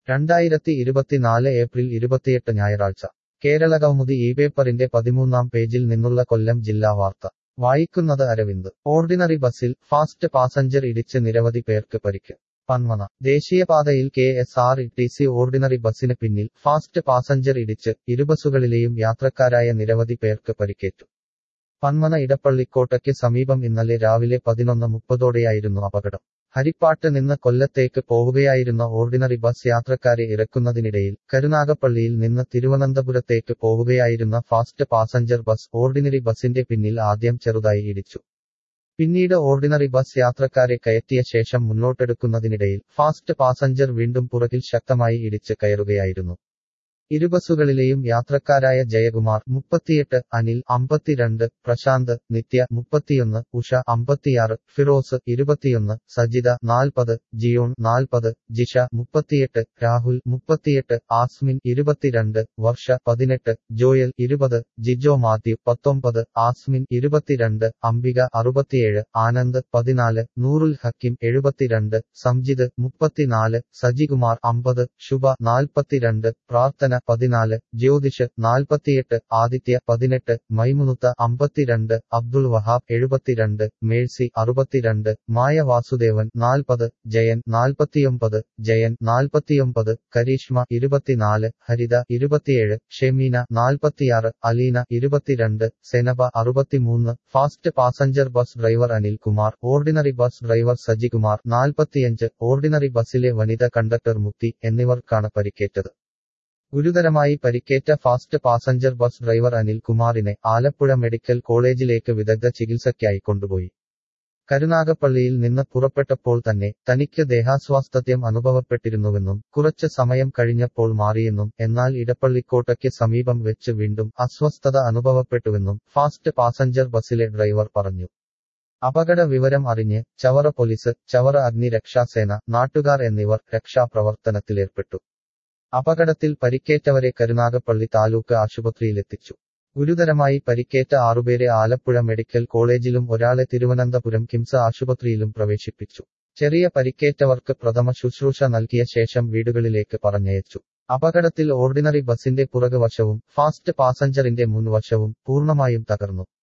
രണ്ടായിരത്തി ഇരുപത്തിനാല് ഏപ്രിൽ ഇരുപത്തിയെട്ട് ഞായറാഴ്ച കേരള കൗമുദി ഈ പേപ്പറിന്റെ പതിമൂന്നാം പേജിൽ നിന്നുള്ള കൊല്ലം ജില്ലാ വാർത്ത വായിക്കുന്നത് അരവിന്ദ് ഓർഡിനറി ബസ്സിൽ ഫാസ്റ്റ് പാസഞ്ചർ ഇടിച്ച് നിരവധി പേർക്ക് പരിക്ക് പന്മന ദേശീയപാതയിൽ K S R T C ordinary ബസ്സിന് പിന്നിൽ ഫാസ്റ്റ് പാസഞ്ചർ ഇടിച്ച് ഇരുബസ്സുകളിലെയും യാത്രക്കാരായ നിരവധി പേർക്ക് പരിക്കേറ്റു പന്മന ഇടപ്പള്ളിക്കോട്ടയ്ക്ക് സമീപം ഇന്നലെ രാവിലെ പതിനൊന്ന് മുപ്പതോടെയായിരുന്നു അപകടം ഹരിപ്പാട്ട് നിന്ന് കൊല്ലത്തേക്ക് പോവുകയായിരുന്ന ഓർഡിനറി ബസ് യാത്രക്കാരെ ഇറക്കുന്നതിനിടയിൽ കരുനാഗപ്പള്ളിയിൽ നിന്ന് തിരുവനന്തപുരത്തേക്ക് പോവുകയായിരുന്ന ഫാസ്റ്റ് പാസഞ്ചർ ബസ് ഓർഡിനറി ബസിന്റെ പിന്നിൽ ആദ്യം ചെറുതായി ഇടിച്ചു പിന്നീട് ഓർഡിനറി ബസ് യാത്രക്കാരെ കയറ്റിയ ശേഷം മുന്നോട്ടെടുക്കുന്നതിനിടയിൽ ഫാസ്റ്റ് പാസഞ്ചർ വീണ്ടും പുറകിൽ ശക്തമായി ഇടിച്ച് കയറുകയായിരുന്നു ഇരുബസ്സുകളിലെയും യാത്രക്കാരായ ജയകുമാർ മുപ്പത്തിയെട്ട് അനിൽ അമ്പത്തിരണ്ട് പ്രശാന്ത് നിത്യ മുപ്പത്തിയൊന്ന് ഉഷ അമ്പത്തിയാറ് ഫിറോസ് ഇരുപത്തിയൊന്ന് സജിത നാൽപ്പത് ജിയോൺ നാൽപ്പത് ജിഷ മുപ്പത്തിയെട്ട് രാഹുൽ മുപ്പത്തിയെട്ട് ആസ്മിൻ ഇരുപത്തിരണ്ട് വർഷ പതിനെട്ട് ജോയൽ ഇരുപത് ജിജോ മാത്യു പത്തൊമ്പത് ആസ്മിൻ ഇരുപത്തിരണ്ട് അംബിക അറുപത്തിയേഴ് ആനന്ദ് പതിനാല് നൂറുൽ ഹക്കിം എഴുപത്തിരണ്ട് സംജിത് മുപ്പത്തിനാല് സജികുമാർ അമ്പത് ശുഭ നാൽപ്പത്തിരണ്ട് പ്രാർത്ഥന പതിനാല് ജ്യോതിഷ് നാൽപ്പത്തിയെട്ട് ആദിത്യ പതിനെട്ട് മൈമുനുത്ത അമ്പത്തിരണ്ട് അബ്ദുൾ വഹാബ് എഴുപത്തിരണ്ട് മേഴ്സി അറുപത്തിരണ്ട് മായ വാസുദേവൻ നാൽപ്പത് ജയൻ നാൽപ്പത്തിയൊമ്പത് ജയൻ നാൽപ്പത്തിയൊമ്പത് കരീഷ്മ ഇരുപത്തിനാല് ഹരിത ഇരുപത്തിയേഴ് ഷെമീന നാൽപ്പത്തിയാറ് അലീന ഇരുപത്തിരണ്ട് സെനബ അറുപത്തിമൂന്ന് fast passenger bus driver Anil Kumar ordinary bus driver Sajikumar നാൽപ്പത്തിയഞ്ച് ഓർഡിനറി ബസ്സിലെ വനിത കണ്ടക്ടർ മുക്തി എന്നിവർക്കാണ് പരിക്കേറ്റത് ഗുരുതരമായി പരിക്കേറ്റ fast passenger bus driver Anil കുമാറിനെ ആലപ്പുഴ മെഡിക്കൽ കോളേജിലേക്ക് വിദഗ്ധ ചികിത്സയ്ക്കായി കൊണ്ടുപോയി കരുനാഗപ്പള്ളിയിൽ നിന്ന് പുറപ്പെട്ടപ്പോൾ തന്നെ തനിക്ക് ദേഹാസ്വാസ്ഥ്യം അനുഭവപ്പെട്ടിരുന്നുവെന്നും കുറച്ച് സമയം കഴിഞ്ഞപ്പോൾ മാറിയെന്നും എന്നാൽ ഇടപ്പള്ളിക്കോട്ടയ്ക്ക് സമീപം വെച്ച് വീണ്ടും അസ്വസ്ഥത അനുഭവപ്പെട്ടുവെന്നും ഫാസ്റ്റ് പാസഞ്ചർ ബസ്സിലെ ഡ്രൈവർ പറഞ്ഞു അപകട വിവരം അറിഞ്ഞ് ചവറ പോലീസ് ചവറ അഗ്നിരക്ഷാസേന നാട്ടുകാർ എന്നിവർ രക്ഷാപ്രവർത്തനത്തിലേർപ്പെട്ടു അപകടത്തിൽ പരിക്കേറ്റവരെ കരുനാഗപ്പള്ളി താലൂക്ക് ആശുപത്രിയിലെത്തിച്ചു ഗുരുതരമായി പരിക്കേറ്റ ആറുപേരെ ആലപ്പുഴ മെഡിക്കൽ കോളേജിലും ഒരാളെ തിരുവനന്തപുരം കിംസ് ആശുപത്രിയിലും പ്രവേശിപ്പിച്ചു ചെറിയ പരിക്കേറ്റവർക്ക് പ്രഥമ ശുശ്രൂഷ നൽകിയ ശേഷം വീടുകളിലേക്ക് പറഞ്ഞയച്ചു അപകടത്തിൽ ഓർഡിനറി ബസിന്റെ പുറകുവശവും ഫാസ്റ്റ് പാസഞ്ചറിന്റെ മുൻവശവും പൂർണ്ണമായും തകർന്നു